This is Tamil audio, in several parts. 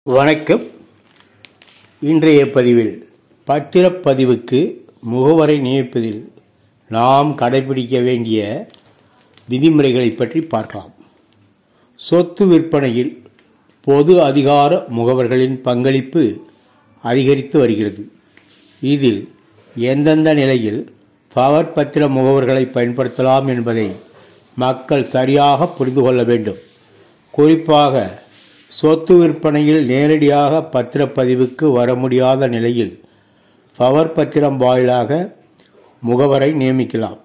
வணக்கம் இன்றைய பதிவில் பத்திரப்பதிவுக்கு முகவரை நியமிப்பதில் நாம் கடைபிடிக்க வேண்டிய விதிமுறைகளை பற்றி பார்க்கலாம் சொத்து விற்பனையில் பொது அதிகார முகவர்களின் பங்களிப்பு அதிகரித்து வருகிறது இதில் எந்தெந்த நிலையில் பவர் பத்திர முகவர்களை பயன்படுத்தலாம் என்பதை மக்கள் சரியாக புரிந்து கொள்ள வேண்டும் குறிப்பாக சொத்து விற்பனையில் நேரடியாக பத்திரப்பதிவுக்கு வர முடியாத நிலையில் பவர் பத்திரம் வாயிலாக முகவரை நியமிக்கலாம்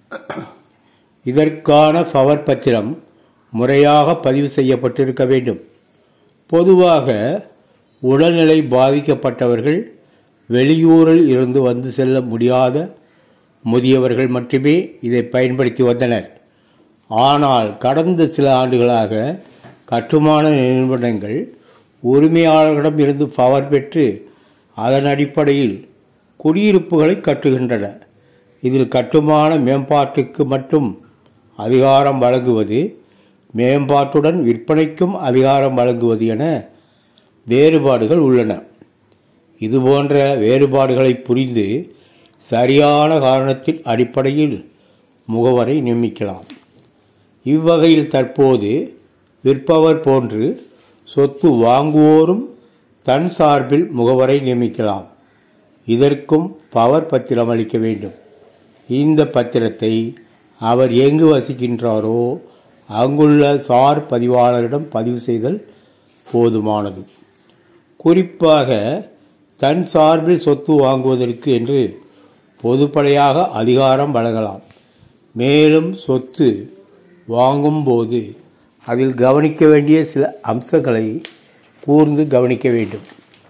இதற்கான பவர் பத்திரம் முறையாக பதிவு செய்யப்பட்டிருக்க வேண்டும் பொதுவாக உடல்நிலை பாதிக்கப்பட்டவர்கள் வெளியூரில் இருந்து வந்து செல்ல முடியாத முதியவர்கள் மட்டுமே இதை பயன்படுத்தி வந்தனர் ஆனால் கடந்த சில ஆண்டுகளாக கட்டுமான நிறுவனங்கள் உரிமையாளர்களிடம் இருந்து பவர் பெற்று அதன் அடிப்படையில் குடியிருப்புகளை கட்டுகின்றன இதில் கட்டுமான மேம்பாட்டுக்கு மட்டும் அதிகாரம் வழங்குவது மேம்பாட்டுடன் விற்பனைக்கும் அதிகாரம் வழங்குவது என வேறுபாடுகள் உள்ளன இதுபோன்ற வேறுபாடுகளை புரிந்து சரியான காரணத்தின் அடிப்படையில் முகவரை நியமிக்கலாம் இவ்வகையில் தற்போது விற்பவர் போன்று சொத்து வாங்குவோரும் தன் சார்பில் முகவரை நியமிக்கலாம் இதற்கும் பவர் பத்திரம் அளிக்க வேண்டும் இந்த பத்திரத்தை அவர் எங்கு வசிக்கின்றாரோ அங்குள்ள சார் பதிவாளரிடம் பதிவு செய்தல் போதுமானது குறிப்பாக தன் சார்பில் சொத்து வாங்குவதற்கு என்று பொதுப்படையாக அதிகாரம் வழங்கலாம் மேலும் சொத்து வாங்கும்போது அதில் கவனிக்க வேண்டிய சில அம்சங்களை கூர்ந்து கவனிக்க வேண்டும்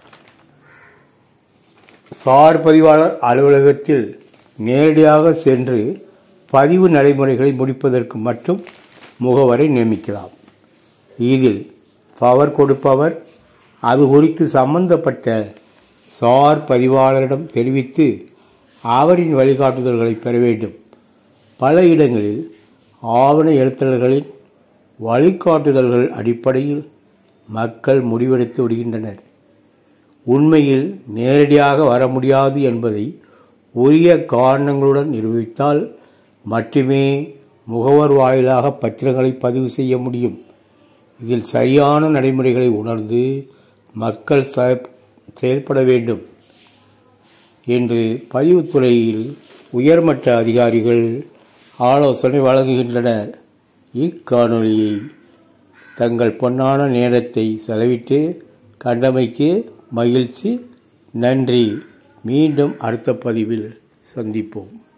சார் பதிவாளர் அலுவலகத்தில் நேரடியாக சென்று பதிவு நடைமுறைகளை முடிப்பதற்கு மட்டும் முகவரை நியமிக்கலாம் இதில் பவர் கொடுப்பவர் அது குறித்து சம்பந்தப்பட்ட சார் பதிவாளரிடம் தெரிவித்து அவரின் வழிகாட்டுதல்களை பெற வேண்டும் பல இடங்களில் ஆவண எழுத்தாளர்களின் வழிகாட்டுதல்கள் அடிப்படையில் மக்கள் முடிவெடுத்து விடுகின்றனர் உண்மையில் நேரடியாக வர முடியாது என்பதை உரிய காரணங்களுடன் நிரூபித்தால் மட்டுமே முகவர் வாயிலாக பத்திரங்களை பதிவு செய்ய முடியும் இதில் சரியான நடைமுறைகளை உணர்ந்து மக்கள் செயல்பட வேண்டும் என்று பதிவுத்துறையில் உயர்மட்ட அதிகாரிகள் ஆலோசனை வழங்குகின்றனர் இக்காணொலியை தங்கள் பொன்னான நேரத்தை செலவிட்டு கண்டமைக்கு மகிழ்ச்சி நன்றி மீண்டும் அடுத்த பதிவில் சந்திப்போம்